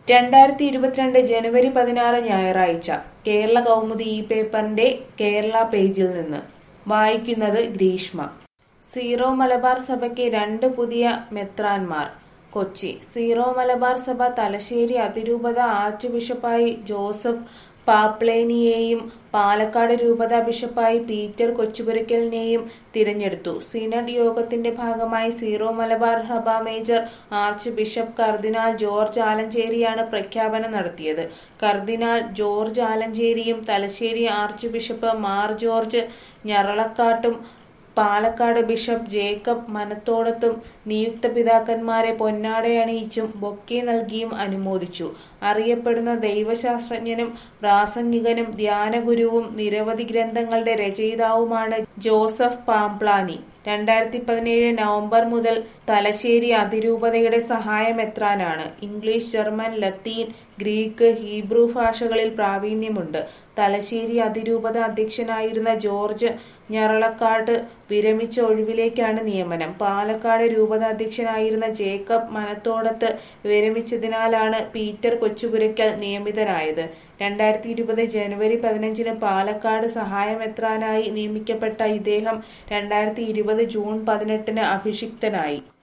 രണ്ടായിരത്തി ഇരുപത്തിരണ്ട് ജനുവരി പതിനാറ് ഞായറാഴ്ച കേരള കൗമുദി ഈ പേപ്പറിന്റെ കേരള പേജിൽ നിന്ന് വായിക്കുന്നത് ഗ്രീഷ്മ സീറോ മലബാർ സഭയ്ക്ക് രണ്ട് പുതിയ മെത്രാൻമാർ കൊച്ചി സീറോ മലബാർ സഭ തലശ്ശേരി അതിരൂപത ആർച്ച് ബിഷപ്പായി ജോസഫ് പാപ്ലേനിയെയും പാലക്കാട് രൂപത ബിഷപ്പായി പീറ്റർ കൊച്ചുപുരയ്ക്കലിനെയും തിരഞ്ഞെടുത്തു സിനഡ് യോഗത്തിന്റെ ഭാഗമായി സീറോ മലബാർ സഭ major arch bishop cardinal George ആലഞ്ചേരിയാണ് പ്രഖ്യാപനം നടത്തിയത് കർദിനാൾ ജോർജ് ആലഞ്ചേരിയും Thalassery arch bishop Mar George ഞറളക്കാട്ടും പാലക്കാട് ബിഷപ്പ് ജേക്കബ് മനത്തോടത്തും നിയുക്ത പിതാക്കന്മാരെ പൊന്നാടയണിയിച്ചും ബൊക്കെ നൽകിയും അനുമോദിച്ചു അറിയപ്പെടുന്ന ദൈവശാസ്ത്രജ്ഞനും പ്രാസംഗികനും ധ്യാനഗുരുവും നിരവധി ഗ്രന്ഥങ്ങളുടെ രചയിതാവുമാണ് ജോസഫ് പാംപ്ലാനി രണ്ടായിരത്തി പതിനേഴ് നവംബർ മുതൽ തലശ്ശേരി അതിരൂപതയുടെ സഹായമെത്രാനാണ് English German Latin Greek Hebrew ഭാഷകളിൽ പ്രാവീണ്യമുണ്ട് തലശ്ശേരി അതിരൂപത അധ്യക്ഷനായിരുന്ന ജോർജ് ഞറളക്കാട്ട് വിരമിച്ച ഒഴിവിലേക്കാണ് നിയമനം പാലക്കാട് രൂപത അധ്യക്ഷനായിരുന്ന ജേക്കബ് മനത്തോടത്ത് വിരമിച്ചതിനാലാണ് പീറ്റർ കൊച്ചുപുരയ്ക്കൽ നിയമിതനായത് രണ്ടായിരത്തി ഇരുപത് ജനുവരി പതിനഞ്ചിന് പാലക്കാട് സഹായമെത്രാനായി നിയമിക്കപ്പെട്ട ഇദ്ദേഹം രണ്ടായിരത്തി ഇരുപത് ജൂൺ പതിനെട്ടിന് അഭിഷിക്തനായി